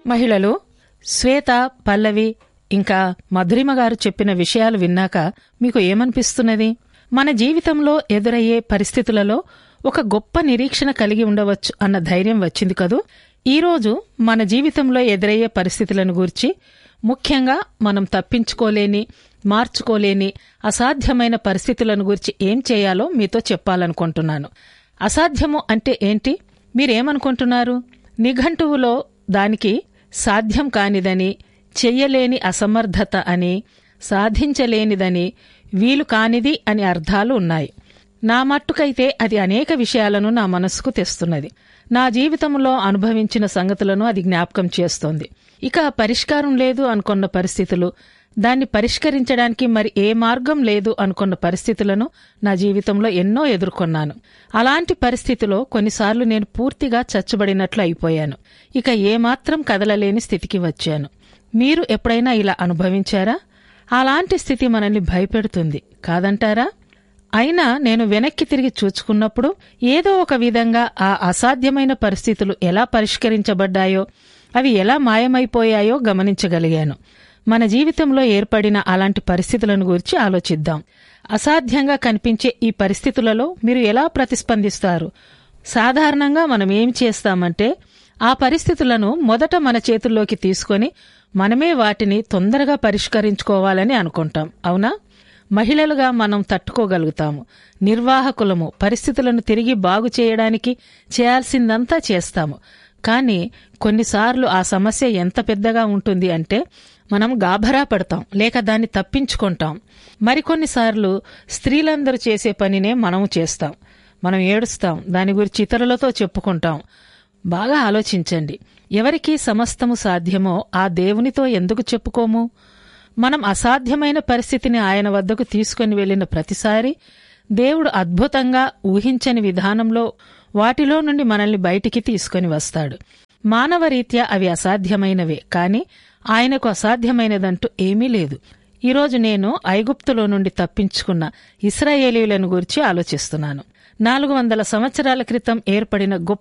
మహిళలు శ్వేత పల్లవి ఇంకా మధురిమ గారు చెప్పిన విషయాలు విన్నాక మీకు ఏమనిపిస్తున్నది మన జీవితంలో ఎదురయ్యే పరిస్థితులలో ఒక గొప్ప నిరీక్షణ కలిగి ఉండవచ్చు అన్న ధైర్యం వచ్చింది కదూ ఈరోజు మన జీవితంలో ఎదురయ్యే పరిస్థితులను గూర్చి ముఖ్యంగా మనం తప్పించుకోలేని మార్చుకోలేని అసాధ్యమైన పరిస్థితులను గురించి ఏం చేయాలో మీతో చెప్పాలనుకుంటున్నాను అసాధ్యము అంటే ఏంటి మీరేమనుకుంటున్నారు నిఘంటువులో దానికి సాధ్యం కానిదని చెయ్యలేని అసమర్థత అని సాధించలేనిదని వీలు కానిది అని అర్థాలు ఉన్నాయి నా మట్టుకైతే అది అనేక విషయాలను నా మనసుకు తెస్తున్నది నా జీవితంలో అనుభవించిన సంగతులను అది జ్ఞాపకం చేస్తోంది ఇక పరిష్కారం లేదు అనుకున్న పరిస్థితులు దాన్ని పరిష్కరించడానికి మరి ఏ మార్గం లేదు అనుకున్న పరిస్థితులను నా జీవితంలో ఎన్నో ఎదుర్కొన్నాను అలాంటి పరిస్థితిలో కొన్నిసార్లు నేను పూర్తిగా చచ్చబడినట్లు అయిపోయాను ఇక ఏమాత్రం కదలలేని స్థితికి వచ్చాను మీరు ఎప్పుడైనా ఇలా అనుభవించారా అలాంటి స్థితి మనల్ని భయపెడుతుంది కాదంటారా అయినా నేను వెనక్కి తిరిగి చూచుకున్నప్పుడు ఏదో ఒక విధంగా ఆ అసాధ్యమైన పరిస్థితులు ఎలా పరిష్కరించబడ్డాయో అవి ఎలా మాయమైపోయాయో గమనించగలిగాను మన జీవితంలో ఏర్పడిన అలాంటి పరిస్థితులను గురించి ఆలోచిద్దాం అసాధ్యంగా కనిపించే ఈ పరిస్థితులలో మీరు ఎలా ప్రతిస్పందిస్తారు సాధారణంగా మనం ఏం చేస్తామంటే ఆ పరిస్థితులను మొదట మన చేతుల్లోకి తీసుకొని మనమే వాటిని తొందరగా పరిష్కరించుకోవాలని అనుకుంటాం అవునా మహిళలుగా మనం తట్టుకోగలుగుతాము నిర్వాహకులము పరిస్థితులను తిరిగి బాగు చేయడానికి చేయాల్సిందంతా చేస్తాము కానీ కొన్నిసార్లు ఆ సమస్య ఎంత పెద్దగా ఉంటుంది అంటే మనం గాభరా పడతాం లేక దాన్ని తప్పించుకుంటాం మరికొన్నిసార్లు స్త్రీలందరూ చేసే పనినే మనము చేస్తాం మనం ఏడుస్తాం దాని గురించి ఇతరులతో చెప్పుకుంటాం బాగా ఆలోచించండి ఎవరికి సమస్తము సాధ్యమో ఆ దేవునితో ఎందుకు చెప్పుకోము మనం అసాధ్యమైన పరిస్థితిని ఆయన వద్దకు తీసుకుని వెళ్లిన ప్రతిసారి దేవుడు అద్భుతంగా ఊహించని విధానంలో వాటిలో నుండి మనల్ని బయటికి తీసుకొని వస్తాడు మానవరీత్యా అవి అసాధ్యమైనవే కాని ఆయనకు అసాధ్యమైనదంటూ ఏమీ లేదు ఈరోజు నేను ఐగుప్తులో నుండి తప్పించుకున్న ఇస్రాయేలీలను గురించి ఆలోచిస్తున్నాను నాలుగు వందల సంవత్సరాల క్రితం ఏర్పడిన గొప్ప